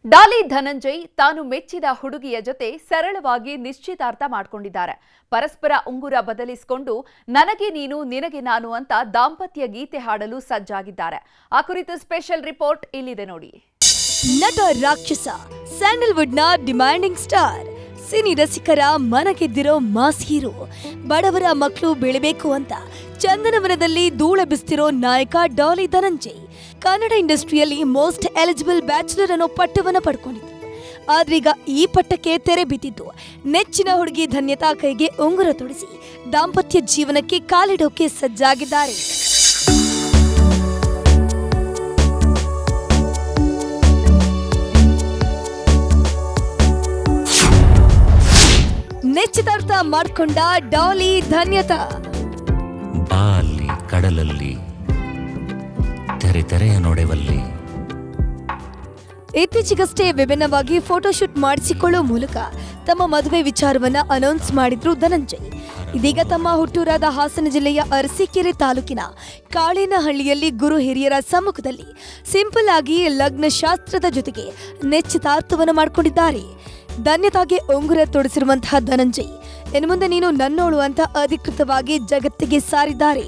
ಡಾಲಿ ಧನಂಜಯ್ ತಾನು ಮೆಚ್ಚಿದ ಹುಡುಗಿಯ ಜೊತೆ ಸರಳವಾಗಿ ನಿಶ್ಚಿತಾರ್ಥ ಮಾಡ್ಕೊಂಡಿದ್ದಾರೆ ಪರಸ್ಪರ ಉಂಗುರ ಬದಲಿಸಿಕೊಂಡು ನನಗೆ ನೀನು ನಿನಗೆ ನಾನು ಅಂತ ದಾಂಪತ್ಯ ಗೀತೆ ಹಾಡಲು ಸಜ್ಜಾಗಿದ್ದಾರೆ ಆ ಕುರಿತು ಸ್ಪೆಷಲ್ ರಿಪೋರ್ಟ್ ಇಲ್ಲಿದೆ ನೋಡಿ ನಟ ರಾಕ್ಷಸ ಸ್ಯಾಂಡಲ್ವುಡ್ನ ಡಿಮ್ಯಾಂಡಿಂಗ್ ಸ್ಟಾರ್ ಸಿನಿ ರಸಿಕರ ಮನ ಗೆದ್ದಿರೋ ಮಾಸ್ ಹೀರೋ ಬಡವರ ಮಕ್ಕಳು ಬೆಳಿಬೇಕು ಅಂತ ಚಂದನವನದಲ್ಲಿ ಧೂಳೆಬಿಸ್ತಿರೋ ನಾಯಕ ಡಾಲಿ ಧನಂಜಯ್ ಕನ್ನಡ ಇಂಡಸ್ಟ್ರಿಯಲ್ಲಿ ಮೋಸ್ಟ್ ಎಲಿಜಿಬಲ್ ಬ್ಯಾಚುಲರ್ ಅನ್ನೋ ಪಟ್ಟವನ್ನ ಪಡ್ಕೊಂಡಿದ್ರು ಆದ್ರೀಗ ಈ ಪಟ್ಟಕ್ಕೆ ತೆರೆ ಬಿದ್ದಿದ್ದು ನೆಚ್ಚಿನ ಹುಡುಗಿ ಧನ್ಯತಾ ಕೈಗೆ ಉಂಗುರ ತೊಡಿಸಿ ದಾಂಪತ್ಯ ಜೀವನಕ್ಕೆ ಕಾಲಿಡೋಕೆ ಸಜ್ಜಾಗಿದ್ದಾರೆ ನಿಶ್ಚಿತಾರ್ಥ ಮಾಡ್ಕೊಂಡ ಡಾಲಿ ಧನ್ಯತಾ ಬಾ ಅಲ್ಲಿ ಕಡಲಲ್ಲಿ ತೆರೆ ತೆರೆಯ ನೋಡೆವಲ್ಲಿ ಇತ್ತೀಚೆಗಷ್ಟೇ ವಿಭಿನ್ನವಾಗಿ ಫೋಟೋಶೂಟ್ ಮಾಡಿಸಿಕೊಳ್ಳೋ ಮೂಲಕ ತಮ್ಮ ಮದುವೆ ವಿಚಾರವನ್ನ ಅನೌನ್ಸ್ ಮಾಡಿದ್ರು ಧನಂಜಯ್ ಇದೀಗ ತಮ್ಮ ಹುಟ್ಟೂರಾದ ಹಾಸನ ಜಿಲ್ಲೆಯ ಅರಸೀಕೆರೆ ತಾಲೂಕಿನ ಕಾಳೇನಹಳ್ಳಿಯಲ್ಲಿ ಗುರು ಹಿರಿಯರ ಸಮ್ಮುಖದಲ್ಲಿ ಸಿಂಪಲ್ ಆಗಿ ಲಗ್ನ ಶಾಸ್ತ್ರದ ಜೊತೆಗೆ ನಿಶ್ಚಿತಾರ್ಥವನ್ನು ಮಾಡಿಕೊಂಡಿದ್ದಾರೆ ಧನ್ಯತಾಗೆ ಉಂಗುರ ತೊಡಿಸಿರುವಂತಹ ಧನಂಜಯ್ ಇನ್ನು ಮುಂದೆ ನೀನು ನನ್ನೋಳು ಅಂತ ಅಧಿಕೃತವಾಗಿ ಜಗತ್ತಿಗೆ ಸಾರಿದ್ದಾರೆ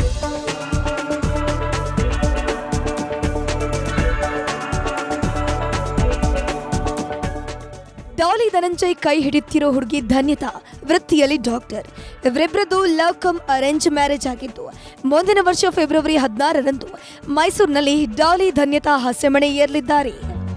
ಡಾಲಿ ಧನಂಜಯ್ ಕೈ ಹಿಡಿಯುತ್ತಿರೋ ಹುಡುಗಿ ಧನ್ಯತಾ ವೃತ್ತಿಯಲ್ಲಿ ಡಾಕ್ಟರ್ ಇವರಿಬ್ಬರದು ಲವ್ ಕಮ್ ಅರೇಂಜ್ ಮ್ಯಾರೇಜ್ ಆಗಿದ್ದು ಮುಂದಿನ ವರ್ಷ ಫೆಬ್ರವರಿ ಹದಿನಾರರಂದು ಮೈಸೂರಿನಲ್ಲಿ ಡಾಲಿ ಧನ್ಯತಾ ಹಸೆಮಣೆ ಏರಲಿದ್ದಾರೆ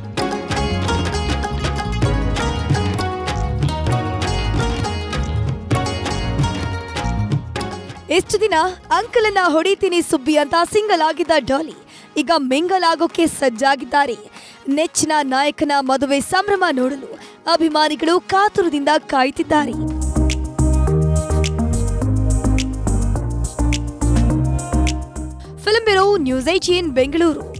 ಇಷ್ಟು ದಿನ ಅಂಕಲನ್ನ ಹೊಡಿತೀನಿ ಸುಬ್ಬಿ ಅಂತ ಸಿಂಗಲ್ ಆಗಿದ್ದ ಡಾಲಿ ಈಗ ಮಿಂಗಲ್ ಆಗೋಕೆ ಸಜ್ಜಾಗಿದ್ದಾರೆ ನೆಚ್ಚಿನ ನಾಯಕನ ಮದುವೆ ಸಂಭ್ರಮ ನೋಡಲು ಅಭಿಮಾನಿಗಳು ಕಾತುರದಿಂದ ಕಾಯ್ತಿದ್ದಾರೆ film bureau news eighteen Bengaluru